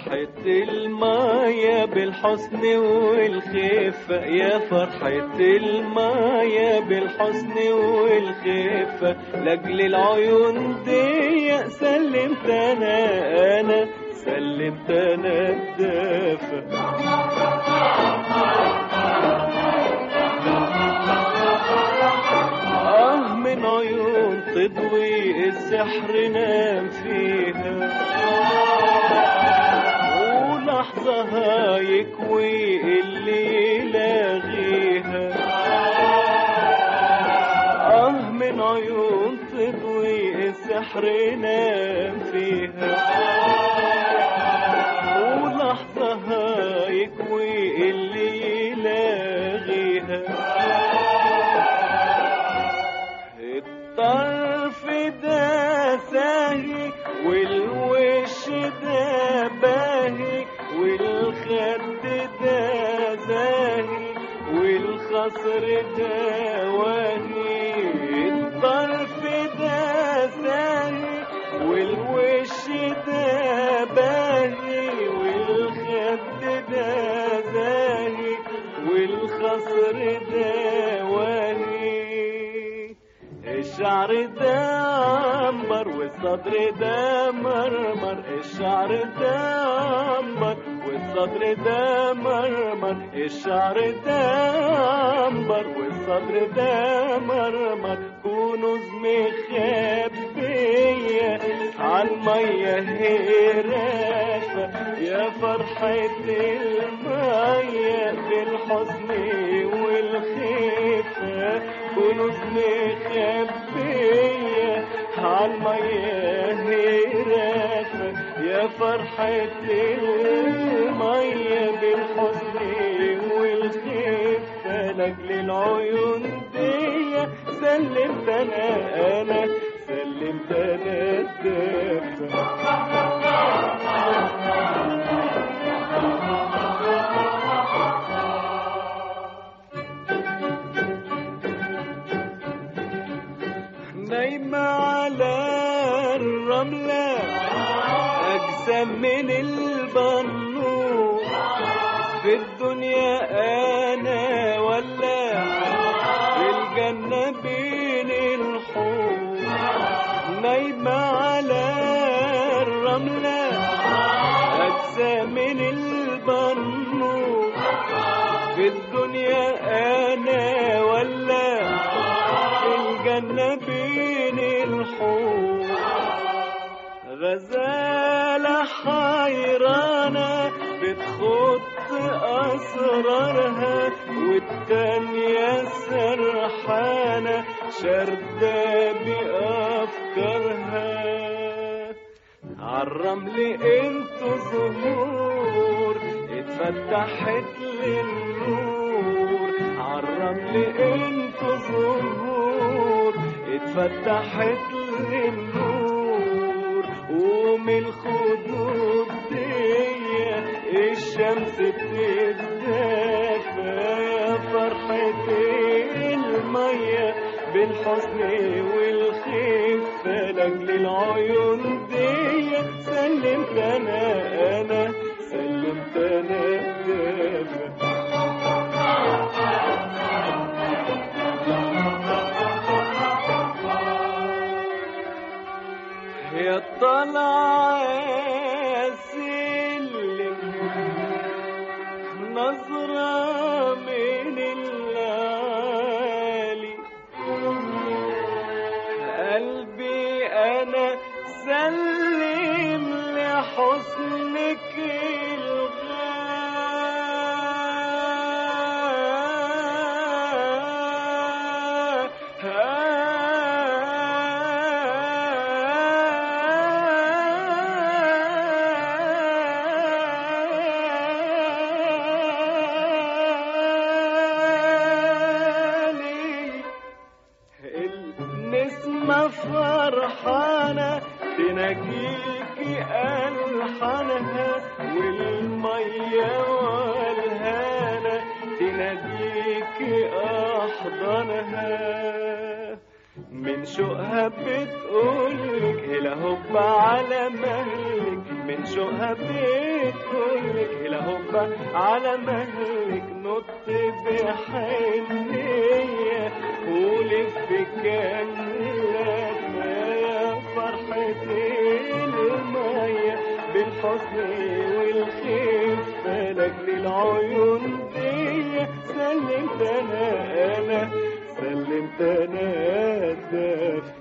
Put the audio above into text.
فرحة المايا بالحسن والخفة يا فرحة المايا بالحسن والخفة لأجل العيون دي سلمت أنا أنا سلمت أنا الدافة آه من عيون تضوي السحر نام فيها ولحظة يكوي اللي يلاغيها آه من عيون تضوي السحر نام فيها ولحظة يكوي اللي يلاغيها الطرف ده ساهي والوش ده باهي والخد ده زاهي والخصر ده واهي الطرف ده ساهي والوش ده باهي والخد ده زاهي والخصر ده واهي الشعر ده عنبر والصدر ده مرمر الشعر ده عنبر والصدر ده مرمر الشعر ده عنبر والصدر ده مرمر كنوز مخبية عن مية هرافة يا فرحة المية بالحزن والخفة كنوز مخبية عن مية هرافة يا فرحة المية بالحزن والخفة لأجل العيون دي سلمت أنا أنا سلمت أنا الدافع نايمة على الرملة أجسام من البنور في الدنيا أنا ولا في الجنة بين الحور نايمة على الرملة أجسام من البنور في الدنيا أنا ولا في الجنة بين الحور غزالة حيرانة بتخط أسرارها والتانية سرحانة شاردة بأفكارها عالرمل انتو زهور اتفتحت للنور عالرمل انتو زهور اتفتحت للنور ومن خدود دي الشمس بتتدافى يا فرحة المية بالحزن والخفة لأجل العيون دي سلمت أنا أنا سلمت أنا الدافع يا طلع سلم نظرة من العالي قلبي أنا سلم لحسنك الغالي النسمة فرحانة تناجيكي ألحانها والمية والهانة تناديكي أحضانها من شوقها بتقولك هلا هوب على مهلك من شوقها بتقولك هلا هوبا على مهلك نط بحنية ولف كاملة يا فرحة المية بالحزن والخفة لأجل العيون دي سلمت أنا أنا سلمت أنا الدفة